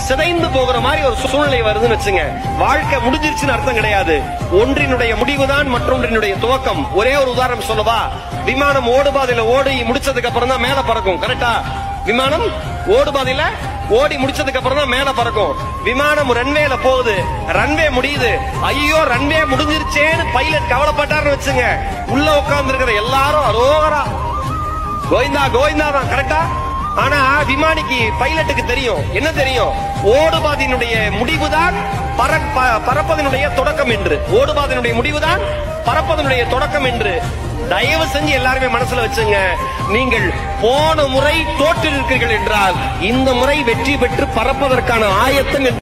சிதைந்து போகிற மாதிரி ஒரு சூழ்நிலை வருதுன்னு வச்சுங்க வாழ்க்கை முடிஞ்சிருச்சுன்னு அர்த்தம் கிடையாது ஒன்றினுடைய முடிவுதான் மற்றொன்றினுடைய துவக்கம் ஒரே ஒரு உதாரணம் சொல்லவா விமானம் ஓடுபாதையில ஓடி முடிச்சதுக்கு அப்புறம் தான் மேல பறக்கும் கரெக்டா விமானம் ஓடுபாதையில ஓடி முடிச்சதுக்கு அப்புறம் தான் மேல பறக்கும் விமானம் ரன்வேல போகுது ரன்வே முடியுது ஐயோ ரன்வே முடிஞ்சிருச்சேன்னு பைலட் கவலைப்பட்டாருன்னு வச்சுங்க உள்ள உட்கார்ந்து இருக்கிற எல்லாரும் அரோகரா கோவிந்தா கோவிந்தா தான் கரெக்டா ஆனா விமானிக்கு பைலட்டுக்கு தெரியும் என்ன தெரியும் ஓடுபாதையினுடைய முடிவுதான் பற- ப- பறப்பதனுடைய தொடக்கம் என்று ஓடுபாதையினுடைய முடிவுதான் பறப்பதனுடைய தொடக்கம் என்று தயவு செஞ்சு எல்லாருமே மனசுல வச்சுங்க நீங்கள் போன முறை தோற்றிருக்கிறீர்கள் என்றால் இந்த முறை வெற்றி பெற்று பறப்பதற்கான ஆயத்தம் என்று